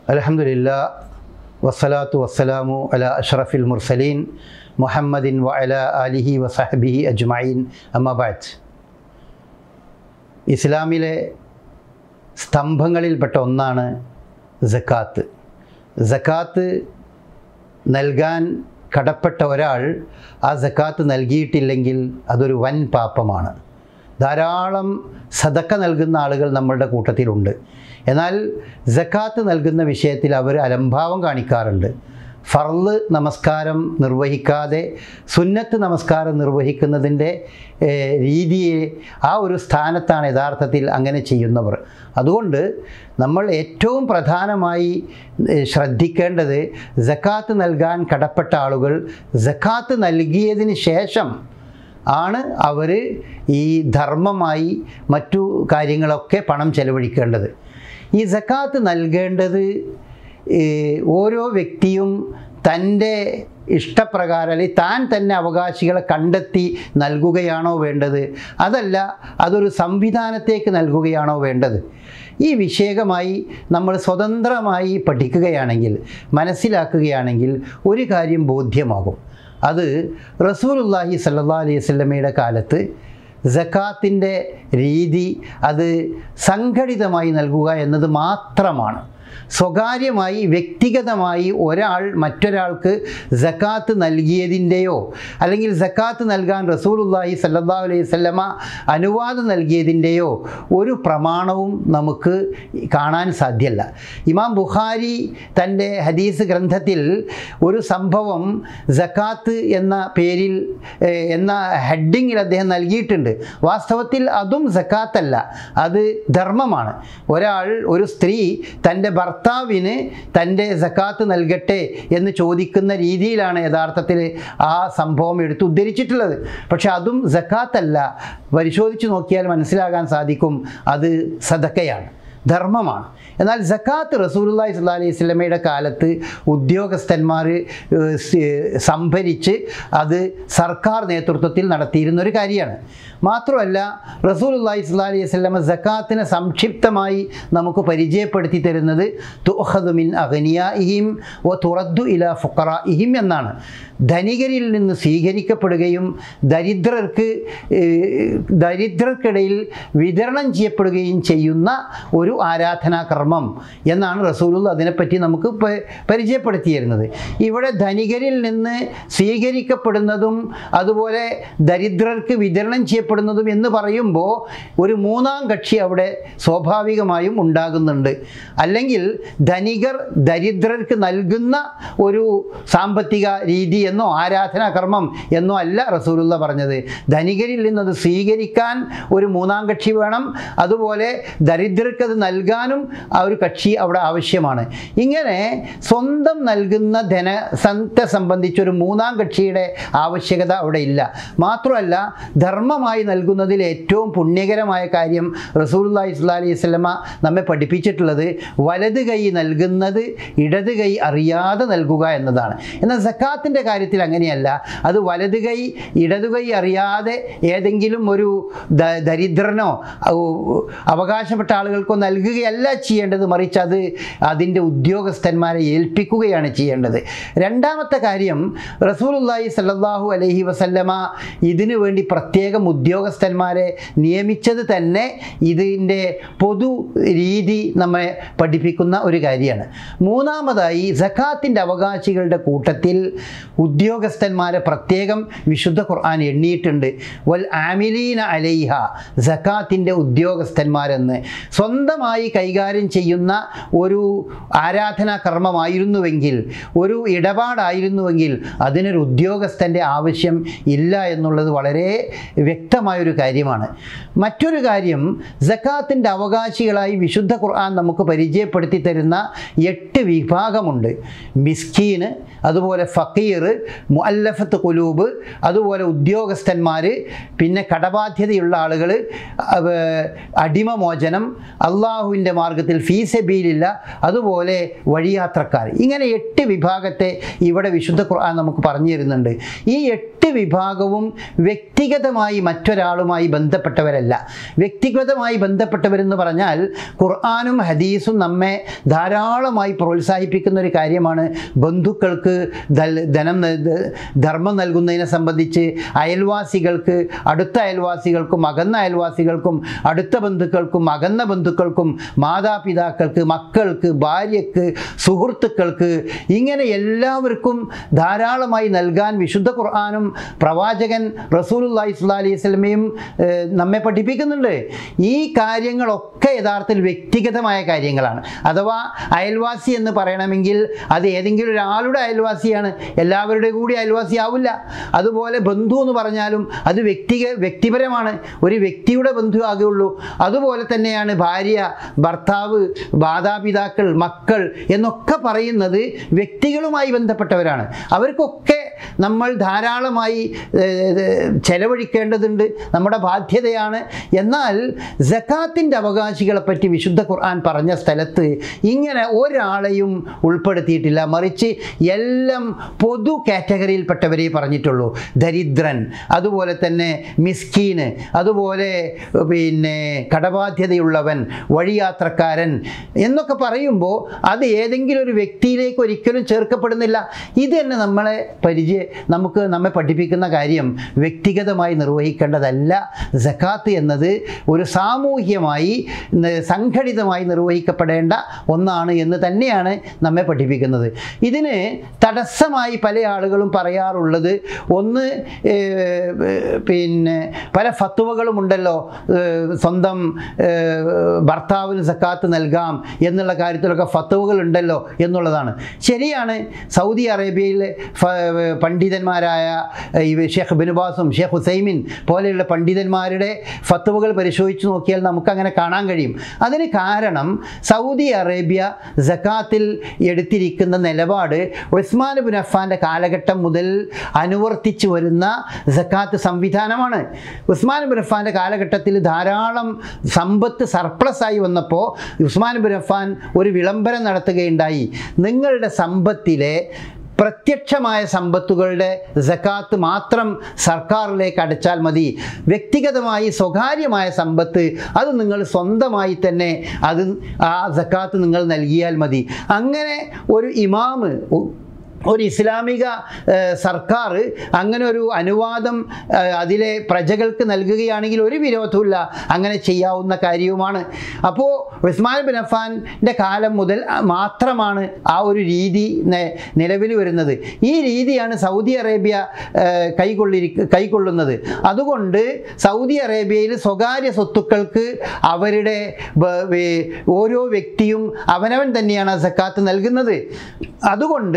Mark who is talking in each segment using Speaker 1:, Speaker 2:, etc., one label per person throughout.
Speaker 1: അലഹമുല്ലാ വസ്സലാത്തു വസ്സലാമു അല അഷ്റഫിൽ മുർസലീൻ മുഹമ്മദിൻ വ അല അലിഹി വസഹബിഹി അജ്മൈൻ അമ്മബാദ് ഇസ്ലാമിലെ സ്തംഭങ്ങളിൽപ്പെട്ട ഒന്നാണ് ജക്കാത്ത് ജക്കാത്ത് നൽകാൻ കടപ്പെട്ട ഒരാൾ ആ ജക്കാത്ത് നൽകിയിട്ടില്ലെങ്കിൽ അതൊരു വൻ പാപമാണ് ധാരാളം സതക്ക നൽകുന്ന ആളുകൾ നമ്മളുടെ കൂട്ടത്തിലുണ്ട് എന്നാൽ ജക്കാത്ത് നൽകുന്ന വിഷയത്തിൽ അവർ അലംഭാവം കാണിക്കാറുണ്ട് ഫർള് നമസ്കാരം നിർവഹിക്കാതെ സുന്നത്ത് നമസ്കാരം നിർവഹിക്കുന്നതിൻ്റെ ഏഹ്, രീതിയെ ആ ഒരു സ്ഥാനത്താണ് യഥാർത്ഥത്തിൽ അങ്ങനെ ചെയ്യുന്നവർ അതുകൊണ്ട് നമ്മൾ ഏറ്റവും പ്രധാനമായി ഏഹ്, ശ്രദ്ധിക്കേണ്ടത് ജക്കാത്ത് നൽകാൻ കടപ്പെട്ട ആളുകൾ ജക്കാത്ത് നൽകിയതിന് ശേഷം ആണ് അവർ ഈ ധർമ്മമായി മറ്റു കാര്യങ്ങളൊക്കെ പണം ചെലവഴിക്കേണ്ടത് ഈ സക്കാത്ത് നൽകേണ്ടത് ഈ ഓരോ വ്യക്തിയും തൻ്റെ ഇഷ്ടപ്രകാരം അല്ലെങ്കിൽ താൻ തന്നെ അവകാശികളെ കണ്ടെത്തി നൽകുകയാണോ വേണ്ടത് അതല്ല അതൊരു സംവിധാനത്തേക്ക് നൽകുകയാണോ വേണ്ടത് ഈ വിഷയകമായി നമ്മൾ സ്വതന്ത്രമായി പഠിക്കുകയാണെങ്കിൽ മനസ്സിലാക്കുകയാണെങ്കിൽ ഒരു കാര്യം ബോധ്യമാകും അത് റസൂലുല്ലാഹി സല്ലാ അലൈഹി സ്വല്ലമയുടെ കാലത്ത് ജക്കാത്തിൻ്റെ രീതി അത് സംഘടിതമായി നൽകുക എന്നത് മാത്രമാണ് സ്വകാര്യമായി വ്യക്തിഗതമായി ഒരാൾ മറ്റൊരാൾക്ക് ജക്കാത്ത് നൽകിയതിൻ്റെയോ അല്ലെങ്കിൽ ജക്കാത്ത് നൽകാൻ റസൂലുല്ലാഹി സല്ലാ അലൈഹി സ്വല്ലമ അനുവാദം നൽകിയതിൻ്റെയോ ഒരു പ്രമാണവും നമുക്ക് കാണാൻ സാധ്യമല്ല ഇമാം ബുഖാരി തൻ്റെ ഹദീസ് ഗ്രന്ഥത്തിൽ ഒരു സംഭവം ജക്കാത്ത് എന്ന പേരിൽ ഏഹ്, എന്ന ഹെഡിങ്ങിൽ അദ്ദേഹം നൽകിയിട്ടുണ്ട് വാസ്തവത്തിൽ അതും ജക്കാത്തല്ല അത് ധർമ്മമാണ് ഒരാൾ ഒരു സ്ത്രീ തൻ്റെ ഭർത്താവിന് തൻ്റെ സക്കാത്ത് നൽകട്ടെ എന്ന് ചോദിക്കുന്ന രീതിയിലാണ് യഥാർത്ഥത്തിൽ ആ സംഭവം എടുത്ത് ഉദ്ധരിച്ചിട്ടുള്ളത് പക്ഷെ അതും സക്കാത്തല്ല പരിശോധിച്ച് നോക്കിയാൽ മനസ്സിലാകാൻ സാധിക്കും അത് സദക്കയാണ് ധർമ്മമാണ് എന്നാൽ സക്കാത്ത് റസൂലുള്ളാഹി സ്വല്ലല്ലാഹി അലൈഹി സ്വലമയുടെ കാലത്ത് ഉദ്യോഗസ്ഥന്മാർ ഏഹ്, സ്- സംഭരിച്ച് അത് സർക്കാർ നേതൃത്വത്തിൽ നടത്തിയിരുന്ന ഒരു കാര്യമാണ് മാത്രമല്ല റസൂലുള്ളാഹി സ്വല്ലല്ലാഹി അലൈഹി സ്വലമ സക്കാത്തിനെ സംക്ഷിപ്തമായി നമുക്ക് പരിചയപ്പെടുത്തി തരുന്നത് തുഹദു മിൻ അഗ്നിയാഇഹിം വ തുറദ്ദു ഇല ഫുഖറാഇഹിം എന്നാണ് ധനികരിൽ നിന്ന് സ്വീകരിക്കപ്പെടുകയും ദരിദ്രർക്ക് ഏഹ്, ദരിദ്രർക്കിടയിൽ വിതരണം ചെയ്യപ്പെടുകയും ചെയ്യുന്ന ഒരു ആരാധനാകർമ്മം എന്നാണ് റസൂലുള്ള അതിനെപ്പറ്റി നമുക്ക് പ- പരിചയപ്പെടുത്തി തരുന്നത് ഇവിടെ ധനികരിൽ നിന്ന് സ്വീകരിക്കപ്പെടുന്നതും അതുപോലെ ദരിദ്രർക്ക് വിതരണം ചെയ്യപ്പെടുന്നതും എന്ന് പറയുമ്പോൾ ഒരു മൂന്നാം കക്ഷി അവിടെ സ്വാഭാവികമായും ഉണ്ടാകുന്നുണ്ട് അല്ലെങ്കിൽ ധനികർ ദരിദ്രർക്ക് നൽകുന്ന ഒരു സാമ്പത്തിക രീതി എന്നോ ആരാധനാകർമ്മം എന്നോ അല്ല റസൂലുള്ള പറഞ്ഞത് ധനികരിൽ നിന്നത് സ്വീകരിക്കാൻ ഒരു മൂന്നാം കക്ഷി വേണം അതുപോലെ ദരിദ്രർക്ക് അത് നൽകാനും ആ ഒരു കക്ഷി അവിടെ ആവശ്യമാണ് ഇങ്ങനെ സ്വന്തം നൽകുന്ന ധനത്തെ സംബന്ധിച്ച് ഒരു മൂന്നാം കക്ഷിയുടെ ആവശ്യകത അവിടെ ഇല്ല മാത്രമല്ല ധർമ്മമായി നൽകുന്നതിൽ ഏറ്റവും പുണ്യകരമായ കാര്യം റസൂലുള്ളാഹി സ്വല്ലല്ലാഹി അലൈഹി വസല്ലമ നമ്മെ പഠിപ്പിച്ചിട്ടുള്ളത് വലത് കൈ നൽകുന്നത് ഇടത് കൈ അറിയാതെ നൽകുക എന്നതാണ് എന്നാൽ സക്കാത്തിൻ്റെ കാര്യത്തിൽ അങ്ങനെയല്ല അത് വലത് കൈ ഇടതു കൈ അറിയാതെ ഏതെങ്കിലും ഒരു ദ- ദരിദ്രനോ ഔ- അവകാശപ്പെട്ട ആളുകൾക്കോ നൽകുകയല്ല ചെയ്യേണ്ടത് മറിച്ച് അത് അതിൻ്റെ ഉദ്യോഗസ്ഥന്മാരെ ഏൽപ്പിക്കുകയാണ് ചെയ്യേണ്ടത് രണ്ടാമത്തെ കാര്യം റസൂലുള്ളാഹി സല്ലല്ലാഹു അലൈഹി വസല്ലമ ഇതിനു വേണ്ടി പ്രത്യേകം ഉദ്യോഗസ്ഥന്മാരെ നിയമിച്ചത് തന്നെ ഇതിൻ്റെ പൊതു രീതി നമ്മെ പഠിപ്പിക്കുന്ന ഒരു കാര്യമാണ് മൂന്നാമതായി സക്കാത്തിൻ്റെ അവകാശികളുടെ കൂട്ടത്തിൽ ഉദ്യോഗസ്ഥന്മാരെ പ്രത്യേകം വിശുദ്ധ ഖുർആൻ എണ്ണിയിട്ടുണ്ട് വൽ ആമിലീന അലൈഹ സക്കാത്തിൻ്റെ ഉദ്യോഗസ്ഥന്മാരെന്ന് സ്വന്തമായി കൈകാര്യം ചെയ്യുന്ന ഒരു ആരാധനാ കർമ്മമായിരുന്നുവെങ്കിൽ ഒരു ഇടപാടായിരുന്നുവെങ്കിൽ അതിനൊരു ഉദ്യോഗസ്ഥൻ്റെ ആവശ്യം ഇല്ല എന്നുള്ളത് വളരെ വ്യക്തമായൊരു കാര്യമാണ് മറ്റൊരു കാര്യം സക്കാത്തിൻ്റെ അവകാശികളായി വിശുദ്ധ ഖുർആൻ നമുക്ക് പരിചയപ്പെടുത്തി തരുന്ന എട്ട് വിഭാഗമുണ്ട് മിസ്കീന് അതുപോലെ ഫക്കീർ മുഅല്ലഫത്ത് കുലൂബ് അതുപോലെ ഉദ്യോഗസ്ഥന്മാർ പിന്നെ കടബാധ്യതയുള്ള ആളുകൾ അടിമമോചനം അള്ളാഹുവിൻ്റെ മാർഗത്തിൽ ഫീസബീലില്ല അതുപോലെ വഴിയാത്രക്കാർ ഇങ്ങനെ എട്ട് വിഭാഗത്തെ ഇവിടെ വിശുദ്ധ ഖുർആൻ നമുക്ക് പറഞ്ഞു തരുന്നുണ്ട് ഈ എട്ട് എട്ട് വിഭാഗവും വ്യക്തിഗതമായി മറ്റൊരാളുമായി ബന്ധപ്പെട്ടവരല്ല വ്യക്തിഗതമായി ബന്ധപ്പെട്ടവരെന്ന് പറഞ്ഞാൽ ഖുർആാനും ഹദീസും നമ്മെ ധാരാളമായി പ്രോത്സാഹിപ്പിക്കുന്ന ഒരു കാര്യമാണ് ബന്ധുക്കൾക്ക് ദൽ- ധനം ന- ധ- ധർമ്മം നൽകുന്നതിനെ സംബന്ധിച്ച് അയൽവാസികൾക്ക് അടുത്ത അയൽവാസികൾക്കും അകന്ന അയൽവാസികൾക്കും അടുത്ത ബന്ധുക്കൾക്കും അകന്ന ബന്ധുക്കൾക്കും മാതാപിതാക്കൾക്ക് മക്കൾക്ക് ഭാര്യയ്ക്ക് സുഹൃത്തുക്കൾക്ക് ഇങ്ങനെ എല്ലാവർക്കും ധാരാളമായി നൽകാൻ വിശുദ്ധ ഖുർആാനും പ്രവാചകൻ റസൂലുല്ലാഹി സ്വല്ലല്ലാഹി അലൈഹി വസല്ലമയും ഏഹ്, നമ്മെ പഠിപ്പിക്കുന്നുണ്ട് ഈ കാര്യങ്ങളൊക്കെ യഥാർത്ഥത്തിൽ വ്യക്തിഗതമായ കാര്യങ്ങളാണ് അഥവാ അയൽവാസി എന്ന് പറയണമെങ്കിൽ അത് ഏതെങ്കിലും ഒരാളുടെ അയൽവാസിയാണ് എല്ലാവരുടെ കൂടി അയൽവാസി ആവില്ല അതുപോലെ ബന്ധു എന്ന് പറഞ്ഞാലും അത് വ്യക്തിക വ്യക്തിപരമാണ് ഒരു വ്യക്തിയുടെ ബന്ധു ആകുള്ളൂ അതുപോലെ തന്നെയാണ് ഭാര്യ ഭർത്താവ് മാതാപിതാക്കൾ മക്കൾ എന്നൊക്കെ പറയുന്നത് വ്യക്തികളുമായി ബന്ധപ്പെട്ടവരാണ് അവർക്കൊക്കെ നമ്മൾ ധാരാളമായി ഏഹ്, ചെലവഴിക്കേണ്ടതുണ്ട് നമ്മുടെ ബാധ്യതയാണ് എന്നാൽ ജക്കാത്തിൻ്റെ അവകാശികളെ പറ്റി വിശുദ്ധ ഖുർആൻ പറഞ്ഞ സ്ഥലത്ത് ഇങ്ങനെ ഒരാളെയും ഉൾപ്പെടുത്തിയിട്ടില്ല മറിച്ച് എല്ലാം പൊതു കാറ്റഗറിയിൽപ്പെട്ടവരെ പറഞ്ഞിട്ടുള്ളൂ ദരിദ്രൻ അതുപോലെ തന്നെ മിസ്കീന് അതുപോലെ പിന്നെ കടബാധ്യതയുള്ളവൻ വഴിയാത്രക്കാരൻ എന്നൊക്കെ പറയുമ്പോൾ അത് ഏതെങ്കിലും ഒരു വ്യക്തിയിലേക്ക് ഒരിക്കലും ചേർക്കപ്പെടുന്നില്ല ഇത് തന്നെ നമ്മളെ പരിചയ നമുക്ക് നമ്മെ പഠിപ്പിക്കുന്ന കാര്യം വ്യക്തിഗതമായി നിർവഹിക്കേണ്ടതല്ല സക്കാത്ത് എന്നത് ഒരു സാമൂഹ്യമായി ന- സംഘടിതമായി നിർവഹിക്കപ്പെടേണ്ട ഒന്നാണ് എന്ന് തന്നെയാണ് നമ്മെ പഠിപ്പിക്കുന്നത് ഇതിന് തടസ്സമായി പല ആളുകളും പറയാറുള്ളത് ഒന്ന് ഏഹ്, പിന്നെ പല ഫത്തുവകളും ഉണ്ടല്ലോ ഏഹ്, സ്വന്തം ഏഹ്, ഭർത്താവിന് സക്കാത്ത് നൽകാം എന്നുള്ള കാര്യത്തിലൊക്കെ ഫത്തുവകൾ ഉണ്ടല്ലോ എന്നുള്ളതാണ് ശരിയാണ് സൗദി അറേബ്യയിലെ ഫ- പണ്ഡിതന്മാരായ ഈ ഷെയ്ഖ് ബിനുബാസും ഷെയ്ഖ് ഹുസൈമിൻ പോലെയുള്ള പണ്ഡിതന്മാരുടെ ഫത്തുവകൾ പരിശോധിച്ച് നോക്കിയാൽ നമുക്കങ്ങനെ കാണാൻ കഴിയും അതിന് കാരണം സൗദി അറേബ്യ സക്കാത്തിൽ എടുത്തിരിക്കുന്ന നിലപാട് ഉസ്മാൻ ബിൻ അഫ്ഫാൻ്റെ കാലഘട്ടം മുതൽ അനുവർത്തിച്ചു വരുന്ന സക്കാത്ത് സംവിധാനമാണ് ഉസ്മാൻ ബിൻ അഫ്ഫാൻ്റെ കാലഘട്ടത്തിൽ ധാരാളം സമ്പത്ത് സർപ്ലസ് ആയി വന്നപ്പോൾ ഉസ്മാൻ ബിൻ അഫ്ഫാൻ ഒരു വിളംബരം നടത്തുകയുണ്ടായി നിങ്ങളുടെ സമ്പത്തിലെ പ്രത്യക്ഷമായ സമ്പത്തുകളുടെ സക്കാത്ത് മാത്രം സർക്കാരിലേക്ക് അടച്ചാൽ മതി വ്യക്തിഗതമായി സ്വകാര്യമായ സമ്പത്ത് അത് നിങ്ങൾ സ്വന്തമായി തന്നെ അത് ആ സക്കാത്ത് നിങ്ങൾ നൽകിയാൽ മതി അങ്ങനെ ഒരു ഇമാമ് ഉ- ഒരു ഇസ്ലാമിക ഏഹ്, സർക്കാർ അങ്ങനെ ഒരു അനുവാദം ഏഹ്, അതിലെ പ്രജകൾക്ക് നൽകുകയാണെങ്കിൽ ഒരു വിരോധമില്ല അങ്ങനെ ചെയ്യാവുന്ന കാര്യവുമാണ് അപ്പോൾ ഉസ്മാൻ ബിൻ അഫാൻ്റെ കാലം മുതൽ മാത്രമാണ് ആ ഒരു രീതി നെ- നിലവിൽ വരുന്നത് ഈ രീതിയാണ് സൗദി അറേബ്യ ഏഹ്, കൈകൊള്ളിരി കൈക്കൊള്ളുന്നത് അതുകൊണ്ട് സൗദി അറേബ്യയിൽ സ്വകാര്യ സ്വത്തുക്കൾക്ക് അവരുടെ ബ- വേ- ഓരോ വ്യക്തിയും അവനവൻ തന്നെയാണ് ആ സക്കാത്ത് നൽകുന്നത് അതുകൊണ്ട്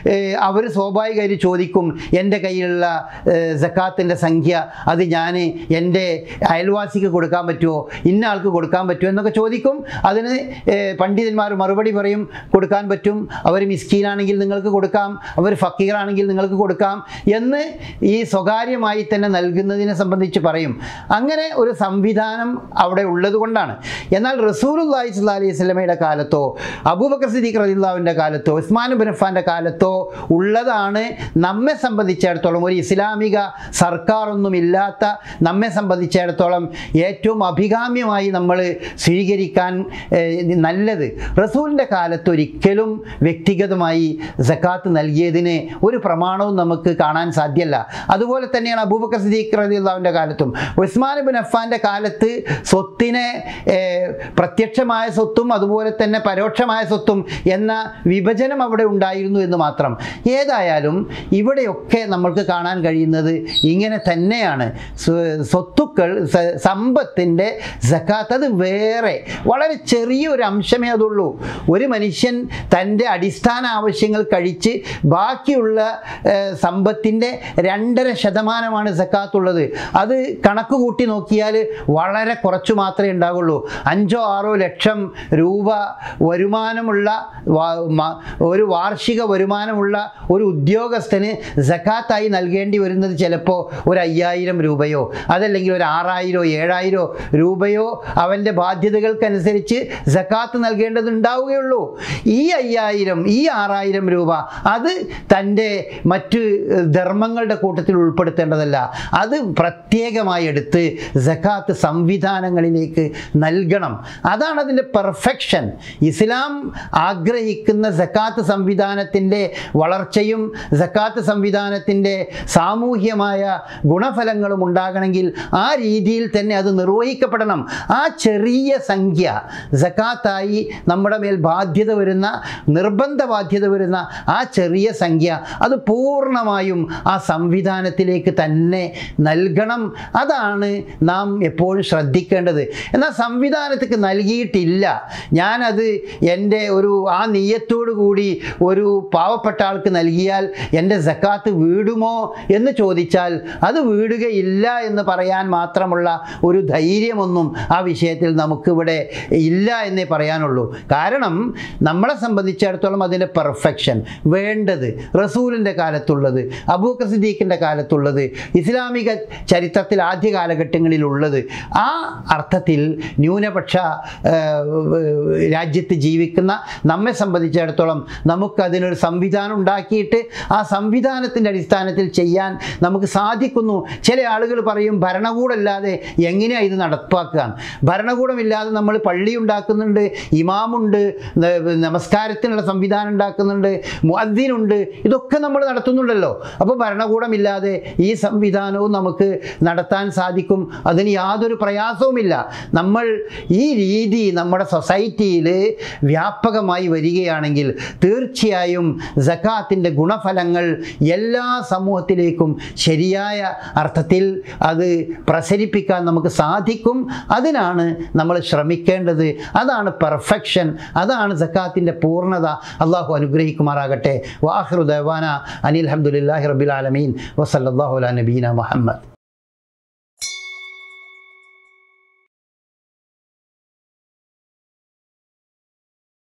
Speaker 1: അവർ സ്വാഭാവികമായിട്ട് ചോദിക്കും എൻ്റെ കയ്യിലുള്ള സക്കാത്തിൻ്റെ സംഖ്യ അത് ഞാൻ എൻ്റെ അയൽവാസിക്ക് കൊടുക്കാൻ പറ്റുമോ ഇന്ന ആൾക്ക് കൊടുക്കാൻ പറ്റുമോ എന്നൊക്കെ ചോദിക്കും അതിന് ഏഹ്, പണ്ഡിതന്മാർ മറുപടി പറയും കൊടുക്കാൻ പറ്റും അവർ മിസ്കീനാണെങ്കിൽ നിങ്ങൾക്ക് കൊടുക്കാം അവർ ഫക്കീറാണെങ്കിൽ നിങ്ങൾക്ക് കൊടുക്കാം എന്ന് ഈ സ്വകാര്യമായി തന്നെ നൽകുന്നതിനെ സംബന്ധിച്ച് പറയും അങ്ങനെ ഒരു സംവിധാനം അവിടെ ഉള്ളത് കൊണ്ടാണ് എന്നാൽ റസൂലുല്ലാഹി സ്വല്ലല്ലാഹി അലൈഹി സ്വലമയുടെ കാലത്തോ അബൂബക്കർ സിദ്ദീഖ് റളിയല്ലാഹുവിൻ്റെ കാലത്തോ ഉസ്മാൻ ബിൻ അഫ്ഫാൻ്റെ കാലത്തോ ഉള്ളതാണ് നമ്മെ സംബന്ധിച്ചിടത്തോളം ഒരു ഇസ്ലാമിക സർക്കാരൊന്നുമില്ലാത്ത നമ്മെ സംബന്ധിച്ചിടത്തോളം ഏറ്റവും അഭികാമ്യമായി നമ്മൾ സ്വീകരിക്കാൻ ഏഹ്, നല്ലത് റസൂലിൻ്റെ കാലത്ത് ഒരിക്കലും വ്യക്തിഗതമായി സക്കാത്ത് നൽകിയതിന് ഒരു പ്രമാണവും നമുക്ക് കാണാൻ സാധ്യമല്ല അതുപോലെ തന്നെയാണ് അബൂബക്കർ സിദ്ദീഖ് റളിയല്ലാഹുവിൻ്റെ കാലത്തും ഉസ്മാൻ ബിൻ അഫ്ഫാൻ്റെ കാലത്ത് സ്വത്തിനെ ഏഹ്, പ്രത്യക്ഷമായ സ്വത്തും അതുപോലെ തന്നെ പരോക്ഷമായ സ്വത്തും എന്ന വിഭജനം അവിടെ ഉണ്ടായിരുന്നു എന്ന് മാത്രം ഏതായാലും ഇവിടെയൊക്കെ നമ്മൾക്ക് കാണാൻ കഴിയുന്നത് ഇങ്ങനെ തന്നെയാണ് സ്വ- സ്വത്തുക്കൾ സ- സമ്പത്തിൻ്റെ സക്കാത്ത് അത് വേറെ വളരെ ചെറിയൊരു അംശമേ അതുള്ളൂ ഒരു മനുഷ്യൻ തൻ്റെ അടിസ്ഥാന ആവശ്യങ്ങൾ കഴിച്ച് ബാക്കിയുള്ള ഏഹ്, സമ്പത്തിൻ്റെ രണ്ടര ശതമാനമാണ് സക്കാത്തുള്ളത് അത് കണക്ക് കൂട്ടി നോക്കിയാൽ വളരെ കുറച്ച് മാത്രമേ ഉണ്ടാകുള്ളൂ അഞ്ചോ ആറോ ലക്ഷം രൂപ വരുമാനമുള്ള വാ- മ- ഒരു വാർഷിക വരുമാനം സ്ഥാനമുള്ള ഒരു ഉദ്യോഗസ്ഥന് സക്കാത്തായി നൽകേണ്ടി വരുന്നത് ചിലപ്പോൾ ഒരു അയ്യായിരം രൂപയോ അതല്ലെങ്കിൽ ഒരു ആറായിരോ ഏഴായിരോ രൂപയോ അവൻ്റെ ബാധ്യതകൾക്കനുസരിച്ച് സക്കാത്ത് നൽകേണ്ടത് ഉണ്ടാവുകയുള്ളൂ ഈ അയ്യായിരം ഈ ആറായിരം രൂപ അത് തൻ്റെ മറ്റ് ധർമ്മങ്ങളുടെ കൂട്ടത്തിൽ ഉൾപ്പെടുത്തേണ്ടതല്ല അത് പ്രത്യേകമായി എടുത്ത് സക്കാത്ത് സംവിധാനങ്ങളിലേക്ക് നൽകണം അതാണ് അതിൻ്റെ പെർഫെക്ഷൻ ഇസ്ലാം ആഗ്രഹിക്കുന്ന സക്കാത്ത് സംവിധാനത്തിൻ്റെ വളർച്ചയും സക്കാത്ത് സംവിധാനത്തിൻ്റെ സാമൂഹ്യമായ ഗുണഫലങ്ങളും ഉണ്ടാകണമെങ്കിൽ ആ രീതിയിൽ തന്നെ അത് നിർവഹിക്കപ്പെടണം ആ ചെറിയ സംഖ്യ സക്കാത്തായി നമ്മുടെ മേൽ ബാധ്യത വരുന്ന നിർബന്ധ ബാധ്യത വരുന്ന ആ ചെറിയ സംഖ്യ അത് പൂർണ്ണമായും ആ സംവിധാനത്തിലേക്ക് തന്നെ നൽകണം അതാണ് നാം എപ്പോഴും ശ്രദ്ധിക്കേണ്ടത് എന്നാൽ സംവിധാനത്തേക്ക് നൽകിയിട്ടില്ല ഞാനത് എൻ്റെ ഒരു ആ നെയ്യത്തോടു കൂടി ഒരു പാവപ്പെട്ട ആൾക്ക് നൽകിയാൽ എൻ്റെ സക്കാത്ത് വീടുമോ എന്ന് ചോദിച്ചാൽ അത് വീടുകയില്ല എന്ന് പറയാൻ മാത്രമുള്ള ഒരു ധൈര്യമൊന്നും ആ വിഷയത്തിൽ നമുക്കിവിടെ ഇല്ല എന്നേ പറയാനുള്ളൂ കാരണം നമ്മളെ സംബന്ധിച്ചിടത്തോളം അതിൻ്റെ പെർഫെക്ഷൻ വേണ്ടത് റസൂലിൻ്റെ കാലത്തുള്ളത് അബൂക്കർ സിദ്ദീഖിൻ്റെ കാലത്തുള്ളത് ഇസ്ലാമിക ചരിത്രത്തിൽ ആദ്യ കാലഘട്ടങ്ങളിലുള്ളത് ആ അർത്ഥത്തിൽ ന്യൂനപക്ഷ ആ, രാജ്യത്ത് ജീവിക്കുന്ന നമ്മെ സംബന്ധിച്ചിടത്തോളം നമുക്കതിനൊരു സംവിധാനം ഉണ്ടാക്കിയിട്ട് ആ സംവിധാനത്തിൻ്റെ അടിസ്ഥാനത്തിൽ ചെയ്യാൻ നമുക്ക് സാധിക്കുന്നു ചില ആളുകൾ പറയും ഭരണകൂടമല്ലാതെ എങ്ങനെയാണ് ഇത് നടപ്പാക്കുക ഭരണകൂടമില്ലാതെ നമ്മൾ പള്ളി ഉണ്ടാക്കുന്നുണ്ട് ഇമാമുണ്ട് ന- നമസ്കാരത്തിനുള്ള സംവിധാനം ഉണ്ടാക്കുന്നുണ്ട് മുഅദ്ദീനുണ്ട് ഇതൊക്കെ നമ്മൾ നടത്തുന്നുണ്ടല്ലോ അപ്പോൾ ഭരണകൂടമില്ലാതെ ഈ സംവിധാനവും നമുക്ക് നടത്താൻ സാധിക്കും അതിന് യാതൊരു പ്രയാസവുമില്ല നമ്മൾ ഈ രീതി നമ്മുടെ സൊസൈറ്റിയിൽ വ്യാപകമായി വരികയാണെങ്കിൽ തീർച്ചയായും സക്കാത്തിൻ്റെ ഗുണഫലങ്ങൾ എല്ലാ സമൂഹത്തിലേക്കും ശരിയായ അർത്ഥത്തിൽ അത് പ്രസരിപ്പിക്കാൻ നമുക്ക് സാധിക്കും അതിനാണ് നമ്മൾ ശ്രമിക്കേണ്ടത് അതാണ് പെർഫെക്ഷൻ അതാണ് സക്കാത്തിൻ്റെ പൂർണ്ണത അള്ളാഹു അനുഗ്രഹിക്കുമാറാകട്ടെ വാഹൃദാന അനിൽ അഹമ്മദില്ലാഹി റബിൽ ആലമീൻ വസല്ലാഹു അല നബീന മുഹമ്മദ്